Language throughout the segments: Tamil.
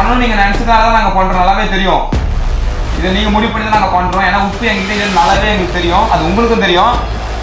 பண்ணணும் நீங்க நினைச்சதால தான் நாங்க பண்றோம் நல்லாவே தெரியும் இதை நீங்க முடிவு பண்ணி தான் நாங்க பண்றோம் ஏன்னா உப்பு எங்ககிட்ட இல்லைன்னு நல்லாவே எங்களுக்கு தெரியும் அது உங்களுக்கும் தெரியும்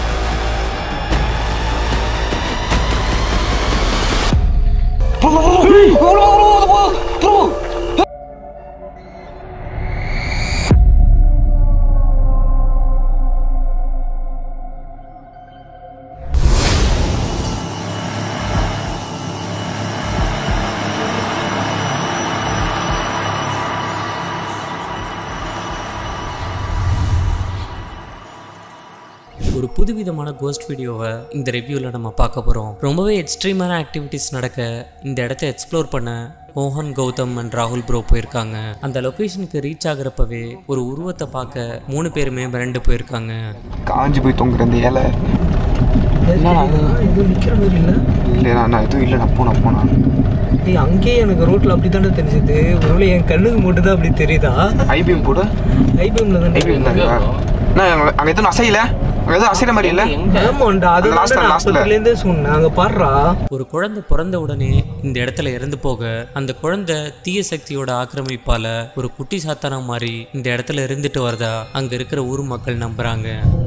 ஒரு புதுவிதமான கோஸ்ட் வீடியோவை இந்த ரிவ்யூவில் நம்ம பார்க்க போகிறோம் ரொம்பவே எக்ஸ்ட்ரீமான ஆக்டிவிட்டீஸ் நடக்க இந்த இடத்த எக்ஸ்ப்ளோர் பண்ண மோகன் கௌதம் அண்ட் ராகுல் ப்ரோ போயிருக்காங்க அந்த லொக்கேஷனுக்கு ரீச் ஆகுறப்பவே ஒரு உருவத்தை பார்க்க மூணு பேருமே மிரண்டு போயிருக்காங்க காஞ்சி போய் தொங்குற அந்த இலை எதுவும் நிக்கிற மாதிரி இல்ல இல்லைண்ணா நான் எதுவும் இல்லை நான் போனா போனா ஏய் அங்கேயே எனக்கு ரோட்ல அப்படி தானே தெரிஞ்சது ஒருவேளை என் கண்ணுக்கு மட்டும் தான் அப்படி தெரியுதா ஐபிஎம் கூட ஐபிஎம்ல தானே ஐபிஎம் அண்ணா அங்க- அங்க எதுவும் அசையல அங்க எதுவும் அசைற மாதிரி இல்லை ஆமாண்டா அது அந்த last தான் time, நான் last ல. அப்பத்துல இருந்தே சொன்னேன் அங்க பாடுறா ஒரு குழந்தை பிறந்த உடனே இந்த இடத்துல இறந்து போக அந்த குழந்தை தீய சக்தியோட ஆக்கிரமிப்பால ஒரு குட்டி சாத்தானா மாதிரி இந்த இடத்துல இருந்துட்டு வரதா அங்க இருக்கிற ஊர் மக்கள் நம்புறாங்க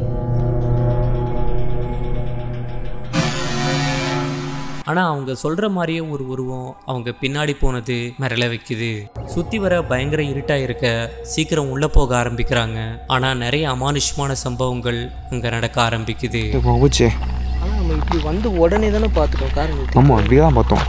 ஆனா அவங்க சொல்ற மாதிரியே ஒரு உருவம் அவங்க பின்னாடி போனது மிரள வைக்குது சுத்தி வர பயங்கர இருட்டா இருக்க சீக்கிரம் உள்ள போக ஆரம்பிக்கிறாங்க ஆனா நிறைய அமானுஷ்யமான சம்பவங்கள் அங்க நடக்க ஆரம்பிக்குது போச்சு ஆனா நம்ம இப்படி வந்து உடனே தானே பார்த்துட்டோம் காரணம் ஆமா அப்படியே தான் பார்த்தோம்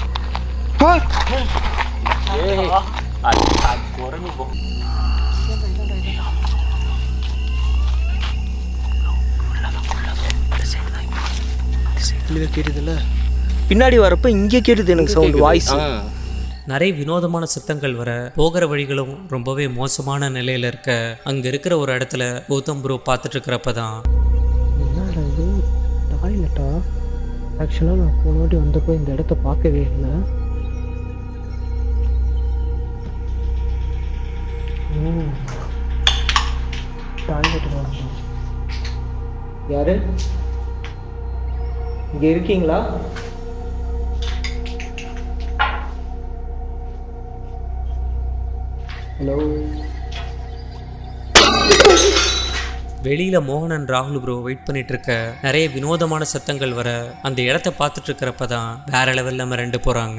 இங்கே கேட்டுதுல்ல பின்னாடி வரப்ப இங்கே கேட்டுது எனக்கு சவுண்ட் வாய்ஸ் நிறைய வினோதமான சத்தங்கள் வர போகிற வழிகளும் ரொம்பவே மோசமான நிலையில இருக்க அங்க இருக்கிற ஒரு இடத்துல கௌதம் ப்ரோ பார்த்துட்டு இருக்கிறப்ப தான் என்னடா இது டாய்லெட்டா ஆக்சுவலாக நான் போன வாட்டி வந்தப்போ இந்த இடத்த பார்க்கவே இல்லை ஓ டாய்லெட் யாரு இங்கே இருக்கீங்களா ஹலோ வெளியில மோகனன் ராகுல் ப்ரோ வெயிட் பண்ணிட்டு இருக்க நிறைய வினோதமான சத்தங்கள் வர அந்த இடத்த பார்த்துட்டு இருக்கிறப்ப தான் வேற லெவல்ல மிரண்டு போறாங்க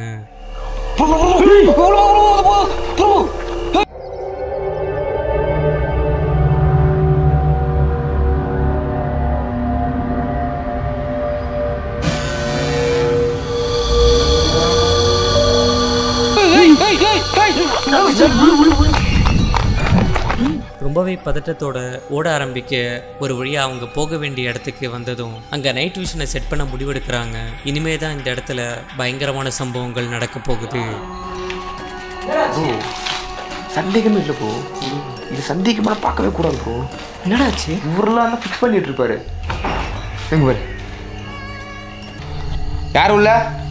ரொம்பவே பதட்டத்தோட ஓட ஆரம்பிக்க ஒரு வழியா அவங்க போக வேண்டிய இடத்துக்கு வந்ததும் அங்க நைட் விஷனை செட் பண்ண முடிவெடுக்கிறாங்க இனிமே தான் இந்த இடத்துல பயங்கரமான சம்பவங்கள் நடக்க போகுது சந்தேகமே இல்லை போ இது சந்தேகமான பார்க்கவே கூடாது போ என்னடாச்சு இவரெல்லாம் ஃபிக்ஸ் பண்ணிட்டு இருப்பாரு எங்க பாரு யார் உள்ள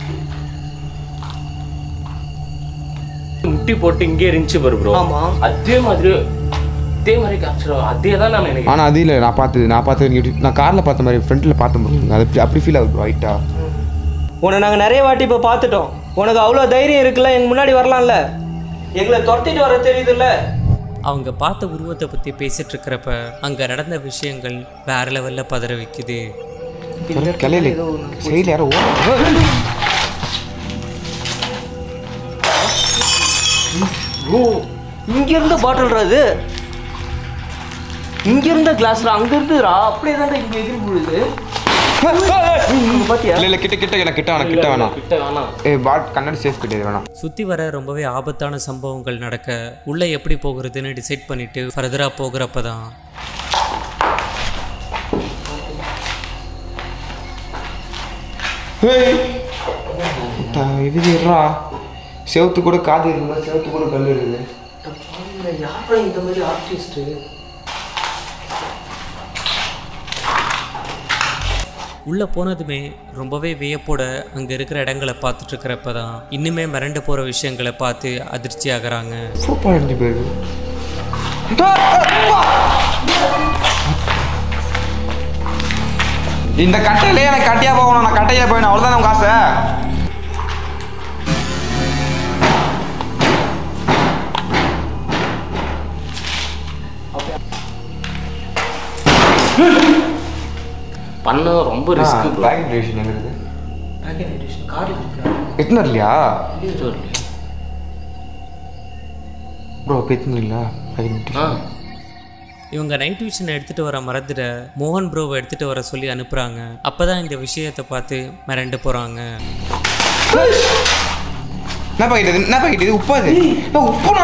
முட்டி போட்டு இங்கே இருந்துச்சு பாரு ப்ரோ ஆமா. அதே மாதிரி அதே மாதிரி கேப்சர் அதே தான் நான் நினைக்கிறேன் ஆனால் அது இல்லை நான் பார்த்தது நான் பார்த்தது நான் காரில் பார்த்த மாதிரி ஃப்ரண்ட்டில் பார்த்தேன் bro. அது அப்படி- அப்படி ஃபீல் ஆகுது ரைட்டா உன்னை நாங்கள் நிறைய வாட்டி இப்போ பார்த்துட்டோம் உனக்கு அவ்வளோ தைரியம் இருக்குல்ல எங்க முன்னாடி வரலாம்ல எங்களை துரத்திட்டு வர தெரியுதுல்ல அவங்க பார்த்த உருவத்தை பத்தி பேசிட்டு இருக்கிறப்ப அங்க நடந்த விஷயங்கள் வேற லெவல்ல பதற வைக்குது கிளையில சைடில் யாரோ ஓட ஓ இங்க இருந்த பாட்டில்ரா இது இங்க இருந்த கிளாஸ்ல அங்க இருந்துடா அப்படியே தான் இங்க எதிர் விழுது இங்க பாத்தியா இல்லை இல்லை கிட்ட கிட்ட எனக்கு கிட்ட வேணாம் கிட்ட வேணாம் கிட்ட வேணாம் ஏ பாட் கண்ணாடி சேஃப் கிடையாது வேணாம் சுத்தி வர ரொம்பவே ஆபத்தான சம்பவங்கள் நடக்க உள்ள எப்படி போகிறதுன்னு டிசைட் பண்ணிட்டு ஃபர்தரா போகிறப்ப தான் இதுரா செவத்து கூட காது இருக்குதா செவத்து கூட கல் இருக்குது யாரா இந்த மாதிரி ஆர்டிஸ்ட் உள்ள போனதுமே ரொம்பவே வியப்போட அங்க இருக்கிற இடங்களை பார்த்துட்டு இருக்கிறப்ப தான் இன்னுமே மிரண்டு போற விஷயங்களை பார்த்து அதிர்ச்சி ஆகுறாங்க சூப்பர் அடிஞ்சு போயிருக்கு இந்த கட்டையிலே எனக்கு கட்டையா போகணும் நான் கட்டையா போயிடும் அவ்வளோதான் உங்க ஆசை பண்ண ரொம்ப ரிஸ்க் ப்ரோ பேக் டியூஷன் எங்க இருக்குது பேக்கெட் எடிஷன் கார்டு எத்தனை இல்லையா ப்ரோ எத்தனை இல்லையா பேக் ஆ இவங்க நைட் விஷன் எடுத்துட்டு வர மறந்துட மோகன் ப்ரோவை எடுத்துட்டு வர சொல்லி அனுப்புறாங்க அப்பதான் இந்த விஷயத்தை பார்த்து மிரண்டு போறாங்க என்ன பாக்கெட் இது என்ன பாக்கெட் இது உப்பா இது ஏய், உப்புனா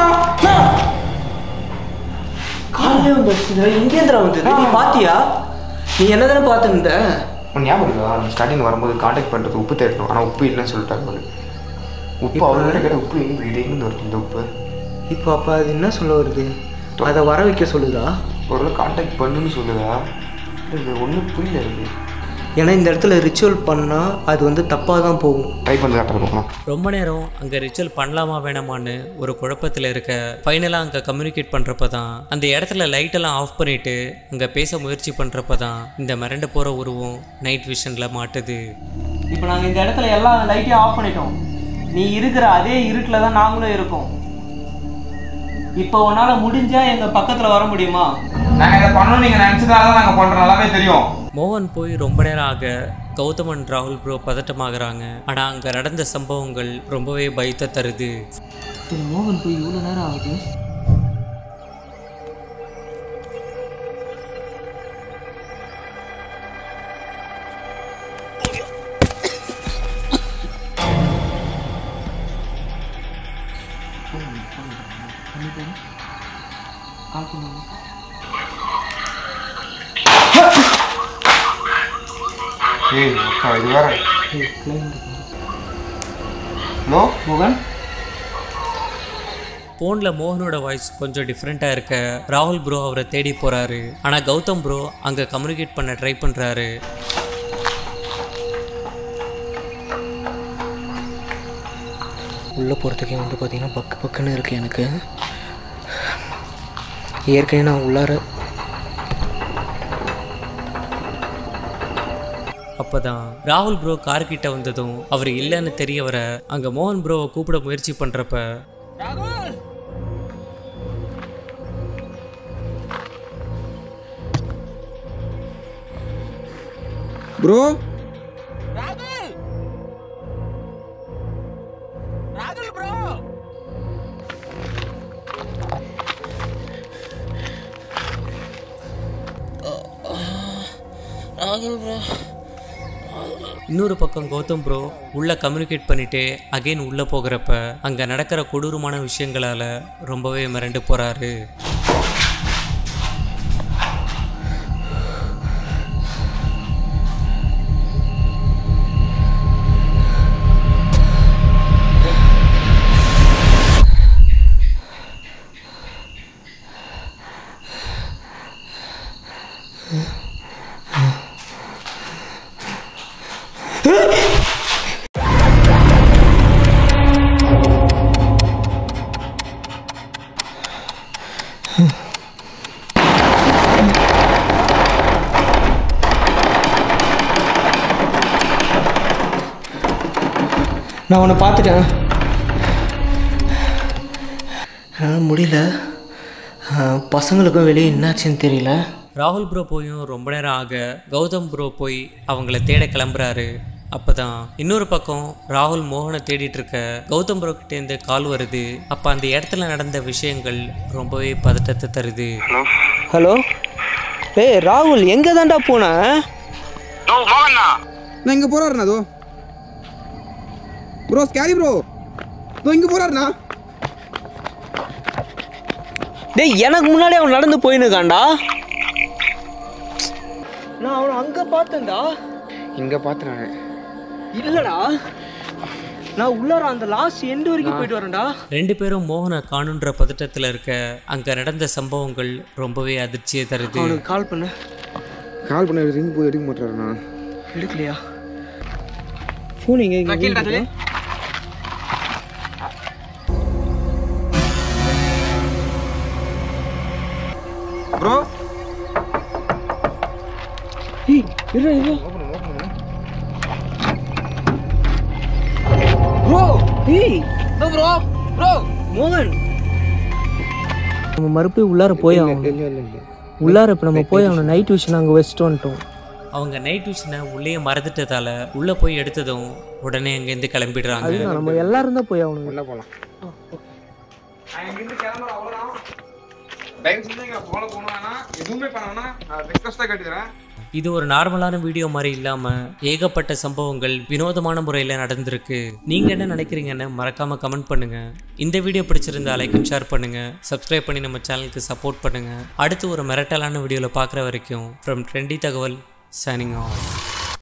காலையிலே வந்துருச்சு இங்கேந்திரா வந்தது நீ பாத்தியா நீ என்ன தானே பார்த்துருந்த உன் ஞாபகம் இருக்கா நம்ம ஸ்டார்டிங் வரும்போது காண்டாக்ட் பண்ணுறது உப்பு தேடணும் ஆனால் உப்பு இல்லைன்னு சொல்லிட்டாங்க அவரு உப்பு அவ்வளோ நேரம் கேட்ட உப்பு எங்க இது எங்கேருந்து வருது இந்த உப்பு இப்போ அப்போ அது என்ன சொல்ல வருது அதை வர வைக்க சொல்லுதா ஒரு காண்டாக்ட் பண்ணுன்னு சொல்லுதா இது ஒன்றும் புரியல இருக்கு ஏன்னா இந்த இடத்துல ரிச்சுவல் பண்ணால் அது வந்து தப்பாக தான் போகும் ட்ரை பண்ணி கரெக்டாக இருக்கும் ரொம்ப நேரம் அங்கே ரிச்சுவல் பண்ணலாமா வேணாமான்னு ஒரு குழப்பத்தில் இருக்க ஃபைனலாக அங்கே கம்யூனிகேட் பண்ணுறப்ப தான் அந்த இடத்துல லைட்டெல்லாம் ஆஃப் பண்ணிட்டு அங்கே பேச முயற்சி பண்ணுறப்ப தான் இந்த மிரண்டு போகிற உருவம் நைட் விஷனில் மாட்டுது இப்போ நாங்கள் இந்த இடத்துல எல்லா லைட்டையும் ஆஃப் பண்ணிட்டோம் நீ இருக்கிற அதே இருட்டில் தான் நாங்களும் இருக்கோம் இப்போ உன்னால் முடிஞ்சா எங்கள் பக்கத்தில் வர முடியுமா நாங்கள் இதை பண்ணணும் நீங்கள் நினச்சதால தான் நாங்கள் பண்ணுறோம் நல்லாவே தெரியும் மோகன் போய் ரொம்ப நேரம் ஆக கௌதமன் ராகுல் ப்ரோ பதட்டமாகறாங்க ஆனால் அங்கே நடந்த சம்பவங்கள் ரொம்பவே பயத்தை தருது சரி மோகன் போய் இவ்வளோ நேரம் ஆகுது ஏய் அக்கா இது வேற ஹலோ மோகன் ஃபோனில் மோகனோட வாய்ஸ் கொஞ்சம் டிஃப்ரெண்ட்டாக இருக்க ராகுல் ப்ரோ அவரை தேடி போகிறாரு ஆனால் கௌதம் ப்ரோ அங்கே கம்யூனிகேட் பண்ண ட்ரை பண்ணுறாரு உள்ளே போகிறதுக்கே வந்து பார்த்தீங்கன்னா பக்கு பக்குன்னு இருக்குது எனக்கு ஏற்கனவே நான் உள்ளார அப்பதான் ராகுல் ப்ரோ கார் கிட்ட வந்ததும் அவர் இல்லைன்னு தெரிய வர அங்க மோகன் ப்ரோவை கூப்பிட முயற்சி பண்றப்ப ப்ரோ இன்னொரு பக்கம் கௌதம் ப்ரோ உள்ள கம்யூனிகேட் பண்ணிட்டு அகைன் உள்ள போகிறப்ப அங்க நடக்கிற கொடூரமான விஷயங்களால ரொம்பவே மிரண்டு போறாரு நான் உன்னை பார்த்துட்டேன் ஆ, முடியல ஆ, பசங்களுக்கும் வெளியே என்னாச்சுன்னு தெரியல ராகுல் ப்ரோ போயும் ரொம்ப நேரம் ஆக கௌதம் ப்ரோ போய் அவங்கள தேட கிளம்புறாரு அப்பதான் இன்னொரு பக்கம் ராகுல் மோகனை தேடிட்டு இருக்க கௌதம் ப்ரோ கிட்டேருந்து கால் வருது அப்ப அந்த இடத்துல நடந்த விஷயங்கள் ரொம்பவே பதட்டத்தை தருது ஹலோ ஹலோ ஏய் ராகுல் எங்கே தான்டா போன நான் இங்கே போகிறாருண்ணா அதோ ப்ரோ ஸ்கேரி ப்ரோ இதோ இங்கே போகிறாருண்ணா டேய் எனக்கு முன்னாடி அவன் நடந்து போயினுக்காண்டா நான் அவனை அங்கே பார்த்தேன்டா இங்கே பார்த்து நான் இல்லடா நான் உள்ளார அந்த லாஸ்ட் எண்டு வரைக்கும் போயிட்டு வரேன்டா ரெண்டு பேரும் மோகனை காணுன்ற பதட்டத்தில் இருக்க அங்க நடந்த சம்பவங்கள் ரொம்பவே அதிர்ச்சியை தருது அவனுக்கு கால் பண்ணு கால் பண்ண ரிங் போய் எடுக்க மாட்டாருண்ணா எடுக்கலையா ஃபோன் எங்க இங்க இருக்கு? ப்ரோ ஏய் இருடா இருடா ப்ரோ ஏய் ப்ரோ ப்ரோ மோகன் நம்ம மறுபடியும் உள்ளார போய் ஆகணும் இல்லை இல்லை இல்லை உள்ளார இப்போ நம்ம போய் அவனை நைட் டியூஷன் அங்கே வச்சுட்டு வந்துட்டோம் அவங்க நைட் டியூஷனை உள்ளே மறந்துட்டதால உள்ளே போய் எடுத்ததும் உடனே அங்கேருந்து கிளம்பிடுறாங்க அதுதான் நம்ம எல்லாரும் தான் போய் அவனுக்கு உள்ள போலாம் நான் இங்கிருந்து கிளம்புறேன் அவ்வளவுதான் தயவு செஞ்சு இங்க போல போகணும் வேணாம் எதுவுமே பண்ண வேணாம் நான் ரிக்வஸ்டா கேட்டுக்கிறேன் இது ஒரு நார்மலான வீடியோ மாதிரி இல்லாம ஏகப்பட்ட சம்பவங்கள் வினோதமான முறையில் நடந்திருக்கு நீங்க என்ன நினைக்கிறீங்கன்னு மறக்காம கமெண்ட் பண்ணுங்க இந்த வீடியோ பிடிச்சிருந்தா லைக் அண்ட் ஷேர் பண்ணுங்க சப்ஸ்கிரைப் பண்ணி நம்ம சேனலுக்கு சப்போர்ட் பண்ணுங்க அடுத்து ஒரு மிரட்டலான வீடியோவில் பார்க்குற வரைக்கும் ஃப்ரம் ட்ரெண்டி தகவல் சைனிங் ஆஃப்